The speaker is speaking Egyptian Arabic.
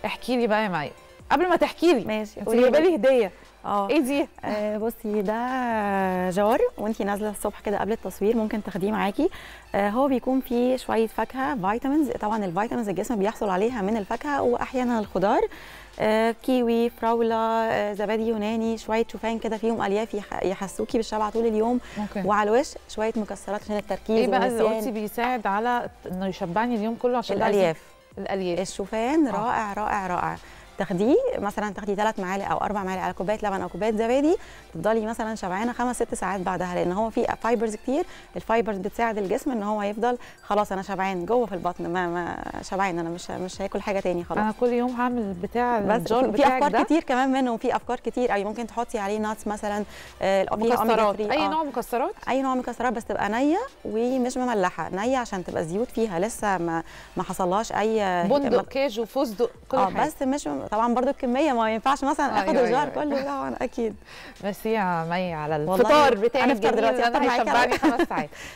احكي لي بقى يا مي قبل ما تحكي لي ماشي انت قولي جايبه لي. لي هديه اه ايه دي آه، بصي ده جار وانتي نازله الصبح كده قبل التصوير ممكن تاخديه معاكي آه، هو بيكون فيه شويه فاكهه فيتامينز طبعا الفيتامينز الجسم بيحصل عليها من الفاكهه واحيانا الخضار آه، كيوي فراوله آه، زبادي يوناني شويه شوفان كده فيهم الياف يح- يحسوكي بالشبع طول اليوم ممكن وعلى الوش شويه مكسرات عشان التركيز ايه بقى اللي والنسيان. قلتي بيساعد على انه يشبعني اليوم كله عشان ده عايزين- الالياف الالياف الشوفان آه. رائع رائع رائع تاخديه مثلا تاخدي ثلاث معالق او اربع معالق على كوبايه لبن او كوبايه زبادي تفضلي مثلا شبعانه خمس ست ساعات بعدها لان هو فيه فايبرز كتير الفايبرز بتساعد الجسم ان هو يفضل خلاص انا شبعان جوه في البطن ما, ما شبعان انا مش مش هاكل حاجه تاني خلاص انا كل يوم هعمل بتاع بس الجار في بتاعك افكار ده كتير كمان منه وفي افكار كتير قوي ممكن تحطي عليه ناتس مثلا آه، فيها أوميجا مكسرات 3 اي آه. نوع مكسرات اي نوع مكسرات بس تبقى نيه ومش مملحه نيه عشان تبقى الزيوت فيها لسه ما ما حصلهاش اي بندق كاجو فستق كل اه حاجه بس مش طبعا برضو الكميه ما ينفعش مثلا أيوة، اخد أيوة، الجار أيوة. كله طبعا اكيد ميرسي يا مي على والله الفطار بتاعي هنفطر الجميل دلوقتي، اللي هفطر انا معاكي هيشبعني على- خمس ساعات